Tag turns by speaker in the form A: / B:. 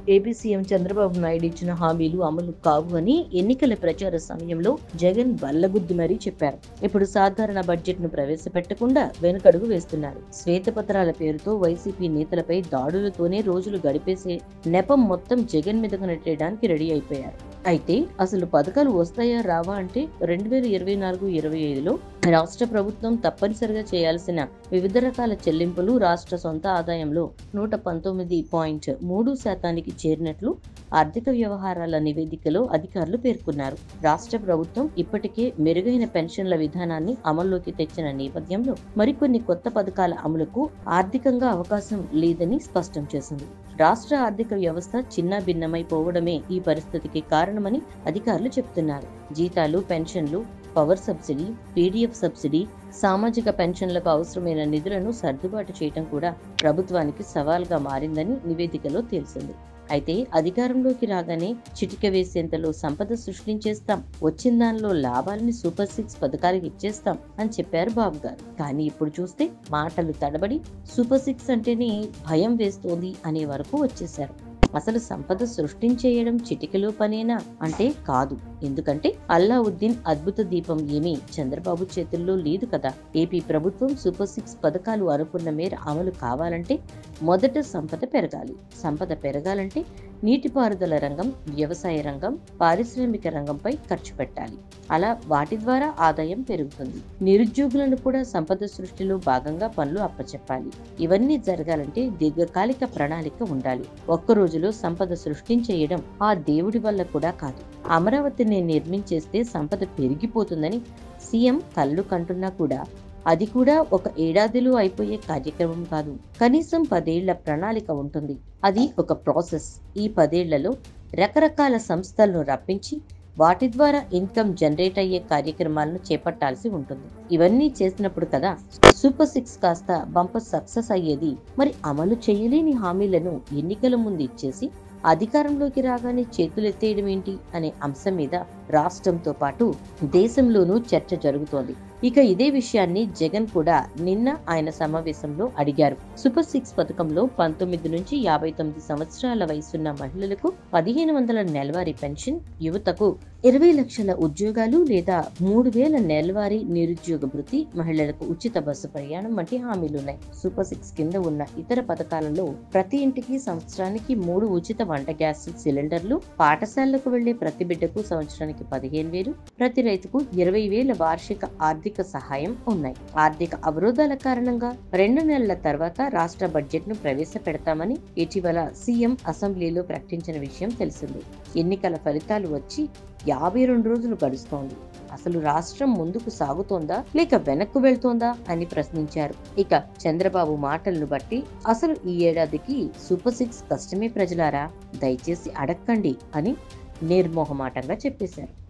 A: AP CM Chandrababu Naidu ఇచ్చిన హామీలు అమలు కావు అని ఎన్నికల ప్రచార సమయంలో జగన్ బల్లగుద్ది మరీ చెప్పారు ఇప్పుడు సాధారణ బడ్జెట్ ను ప్రవేశపెట్టకుండా వెనుకడుగు వేస్తున్నారు శ్వేతపత్రాల పేరుతో వైసీపీ నేతలపై దాడులతోనే రోజులు గడిపేసే నెపం మొత్తం జగన్ మీదకు నెట్టేయడానికి రెడీ అయిపోయారు అయితే అసలు పథకాలు వస్తాయా రావా అంటే రెండు వేల ఇరవై నాలుగు ఇరవై ఐదులో రాష్ట్ర ప్రభుత్వం తప్పనిసరిగా చేయాల్సిన వివిధ రకాల చెల్లింపులు రాష్ట్ర సొంత ఆదాయంలో నూట పంతొమ్మిది పాయింట్ మూడు శాతానికి చేరినట్లు ఆర్థిక వ్యవహారాల నివేదికలో అధికారులు పేర్కొన్నారు రాష్ట్ర ప్రభుత్వం ఇప్పటికే మెరుగైన పెన్షన్ల విధానాన్ని అమల్లోకి తెచ్చిన నేపథ్యంలో మరికొన్ని కొత్త పథకాల అమలుకు ఆర్థికంగా అవకాశం లేదని స్పష్టం చేసింది రాష్ట్ర ఆర్థిక వ్యవస్థ చిన్న భిన్నమైపోవడమే ఈ పరిస్థితికి కారణమని అధికారులు చెబుతున్నారు జీతాలు పెన్షన్లు పవర్ సబ్సిడీ పీడీఎఫ్ సబ్సిడీ సామాజిక పెన్షన్లకు అవసరమైన నిధులను సర్దుబాటు చేయడం కూడా ప్రభుత్వానికి సవాల్గా మారిందని నివేదికలో తేల్చింది అయితే అధికారంలోకి రాగానే చిటిక వేసేంతలో సంపద సృష్టించేస్తాం వచ్చిన దానిలో లాభాలని సూపర్ సిక్స్ పథకాలకు ఇచ్చేస్తాం అని చెప్పారు బాబు గారు కానీ ఇప్పుడు చూస్తే మాటలు తడబడి సూపర్ సిక్స్ అంటేనే భయం వేస్తోంది అనే వరకు వచ్చేశారు అసలు సంపద సృష్టించేయడం చిటికెలో పనేనా అంటే కాదు ఎందుకంటే అల్లావుద్దీన్ అద్భుత దీపం ఏమీ చంద్రబాబు చేతుల్లో లేదు కదా ఏపీ ప్రభుత్వం సూపర్ సిక్స్ పథకాలు అనుకున్న మేర అమలు కావాలంటే మొదట సంపద పెరగాలి సంపద పెరగాలంటే నీటిపారుదల రంగం వ్యవసాయ రంగం పారిశ్రామిక రంగంపై ఖర్చు పెట్టాలి అలా వాటి ద్వారా ఆదాయం పెరుగుతుంది నిరుద్యోగులను కూడా సంపద సృష్టిలో భాగంగా పనులు అప్పచెప్పాలి ఇవన్నీ జరగాలంటే దీర్ఘకాలిక ప్రణాళిక ఉండాలి ఒక్క రోజులో సంపద సృష్టించేయడం ఆ దేవుడి వల్ల కూడా కాదు అమరావతిని నిర్మించేస్తే సంపద పెరిగిపోతుందని సీఎం కళ్ళు కంటున్నా కూడా అది కూడా ఒక ఏడాదిలో అయిపోయే కార్యక్రమం కాదు కనీసం పదేళ్ల ప్రణాళిక ఉంటుంది అది ఒక ప్రాసెస్ ఈ పదేళ్లలో రకరకాల సంస్థలను రప్పించి వాటి ద్వారా ఇన్కమ్ జనరేట్ అయ్యే కార్యక్రమాలను చేపట్టాల్సి ఉంటుంది ఇవన్నీ చేసినప్పుడు కదా సూపర్ సిక్స్ కాస్త బంపర్ సక్సెస్ అయ్యేది మరి అమలు చేయలేని హామీలను ఎన్నికల ముందు ఇచ్చేసి అధికారంలోకి రాగానే చేతులెత్తేయడం ఏంటి అనే అంశం మీద రాష్ట్రంతో పాటు దేశంలోనూ చర్చ జరుగుతోంది ఇక ఇదే విషయాన్ని జగన్ కూడా నిన్న ఆయన సమావేశంలో అడిగారు సూపర్ సిక్స్ పథకంలో పంతొమ్మిది నుంచి యాభై తొమ్మిది సంవత్సరాల వయసున్న మహిళలకు పదిహేను వందల నెలవారీ పెన్షన్ యువతకు ఇరవై లక్షల ఉద్యోగాలు లేదా మూడు వేల నెలవారీ నిరుద్యోగ భృతి మహిళలకు ఉచిత బస్సు ప్రయాణం వంటి హామీలున్నాయి సూపర్ సిక్స్ కింద ఉన్న ఇతర పథకాలలో ప్రతి ఇంటికి సంవత్సరానికి మూడు ఉచిత వంట గ్యాస్ సిలిండర్లు పాఠశాలకు వెళ్లే ప్రతి బిడ్డకు సంవత్సరానికి పదిహేను వేలు ప్రతి రైతుకు ఇరవై వేల వార్షిక ఆర్థిక సహాయం ఉన్నాయి ఆర్థిక అవరోధాల కారణంగా రెండు నెలల తర్వాత రాష్ట్ర బడ్జెట్ ను ప్రవేశపెడతామని ఇటీవల సీఎం అసెంబ్లీలో ప్రకటించిన విషయం తెలిసింది ఎన్నికల ఫలితాలు వచ్చి యాభై రెండు రోజులు గడుస్తోంది అసలు రాష్ట్రం ముందుకు సాగుతోందా లేక వెనక్కు వెళ్తోందా అని ప్రశ్నించారు ఇక చంద్రబాబు మాటలను బట్టి అసలు ఈ ఏడాదికి సూపర్ సిక్స్ కష్టమే ప్రజలారా దయచేసి అడక్కండి అని నిర్మోహమాటంగా చెప్పేశారు